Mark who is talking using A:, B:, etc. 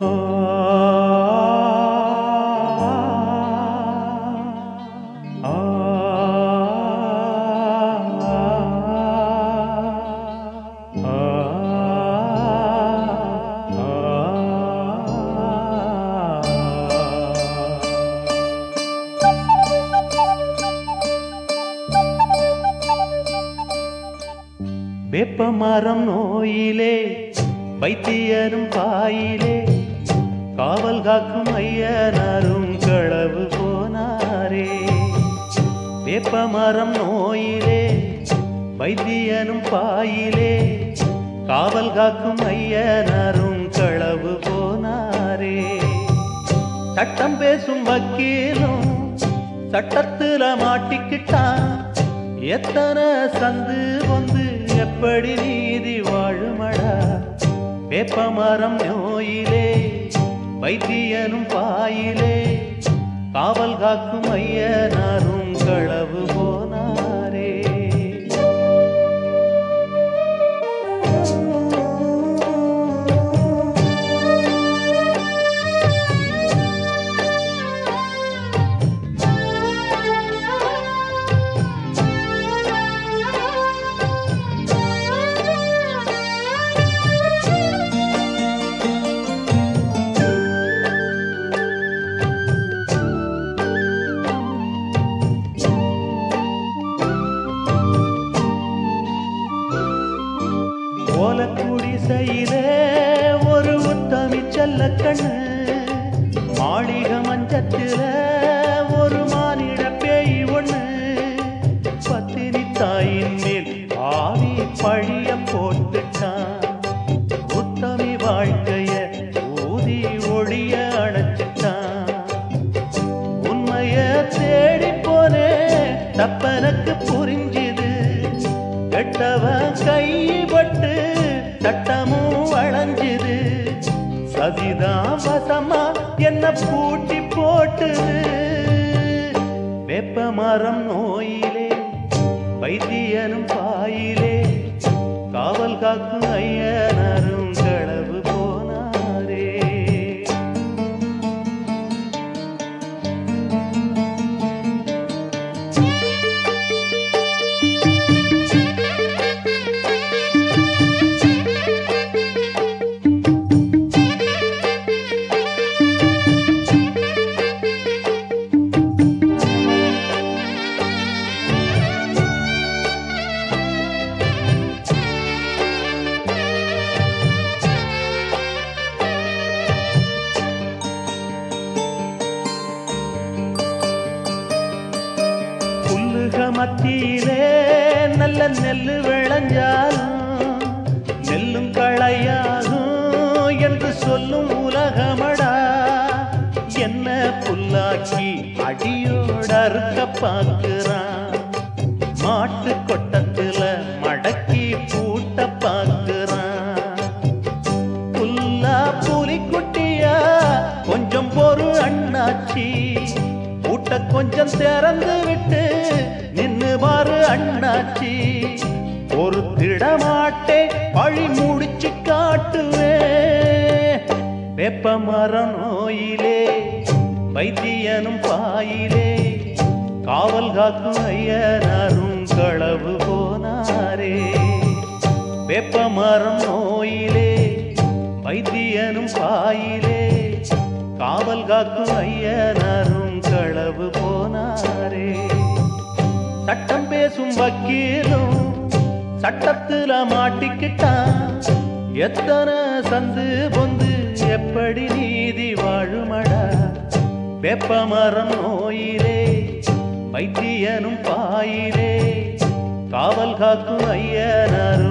A: வேப்பமரம் நோயிலே வைத்தியரும் பாயிலே காவல் காக்கும் ஐயனாரும் களவு போனாரே வேப்பமரம் நோயிலே வைத்தியனும் பாயிலே காவல் காக்கும் ஐயனாரும் களவு போனாரே சட்டம் பேசும் வக்கீலும் சட்டத்துல மாட்டிக்கிட்டான் எத்தனை சந்து வந்து எப்படி நீதி வாழுமடா வேப்பமரம் நோயிலே வைத்தியனும் பாயிலே காவல் காக்கும் ஐயனாரும் களவு போனாரே ஓலக்குடிசையிலே ஒரு உத்தமி செல்ல கண்ணு மாளிக மஞ்சத்தில ஒரு மானிட பேய் ஒண்ணு பத்தினி தாயின் மேல் ஆவி பழிய போட்டுட்டான் உத்தமி வாழ்க்கைய ஊதி ஒளிய அணைச்சிட்டான் உண்மைய தேடி போனே தப்பனக்கு புரிஞ்சுது கெட்டவன் கைப்பட்டு சட்டமும் வளைஞ்சுது சதிதான் வசமா என்ன பூட்டி போட்டுது வேப்ப மரம் நோயிலே வைத்தியனும் பாயிலே காவல் காக்கும் ஐயனரும் களவு போனாரே புல்லுக மத்தியிலே நல்ல நெல்லு விளைஞ்சாலும் நெல்லும் களையாகும் என்று சொல்லும் உலகமடா என்ன புல்லாக்கி அடியோட அறுக்க பார்க்கிறான் மாட்டு கொட்டத்துல மடக்கி பூட்ட பார்க்கிறான் புல்லா புலிக்குட்டியா கொஞ்சம் பொறு அண்ணாச்சி ஊட்ட கொஞ்சம் திறந்து விட்டு நின்னு பாரு அண்ணாச்சி ஒரு திடமாட்டே பழி முடிச்சு காட்டுவே வேப்ப மரம் நோயிலே வைத்தியனும் பாயிலே காவல் காக்கும் ஐயனாரும் களவு போனாரே வேப்ப மரம் நோயிலே வைத்தியனும் பாயிலே காவல் காக்கும் ஐயனாரும் களவு போனாரே சட்டம் பேசும் வக்கீலும் சட்டத்துல மாட்டிக்கிட்டான் எத்தனை சந்து பொந்து எப்படி நீதி வாழுமடா வேப்பமரம் நோயிலே வைத்தியனும் பாயிலே காவல் காக்கும் ஐயனாரும்